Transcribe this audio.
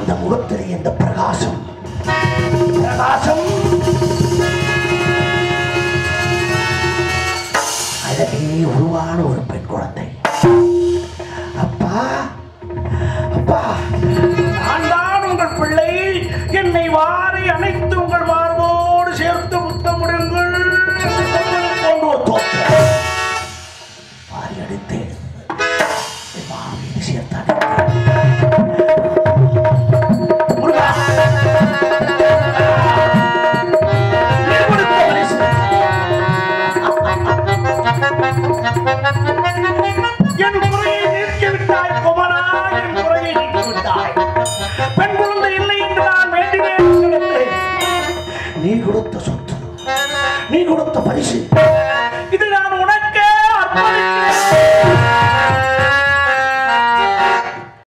அந்த முகத்திலே இந்த பிரகாசம் பிரகாசம் அழகே உருவான ஒரு பெண் குழந்தை அப்பா அப்பா நான் தான் உங்கள் பிள்ளை என்னை வாரி அனைத்து உங்கள் மார்போடு சேர்த்து முத்தமிடுங்கள் போன்ற ஒரு தோற்றம் வாரி அடித்தேன் என் மார்பீடு சேர்த்தான் முருகா நீ கொடுத்த பரிசு. என் குறையை நீக்கி விட்டாய் குமரா என் குறையை நீக்கி விட்டாய் பெண் குழந்தை இல்லை என்று நான் வேண்டினேன் உன்னிடத்தில். நீ கொடுத்த சொத்து நீ கொடுத்த பரிசு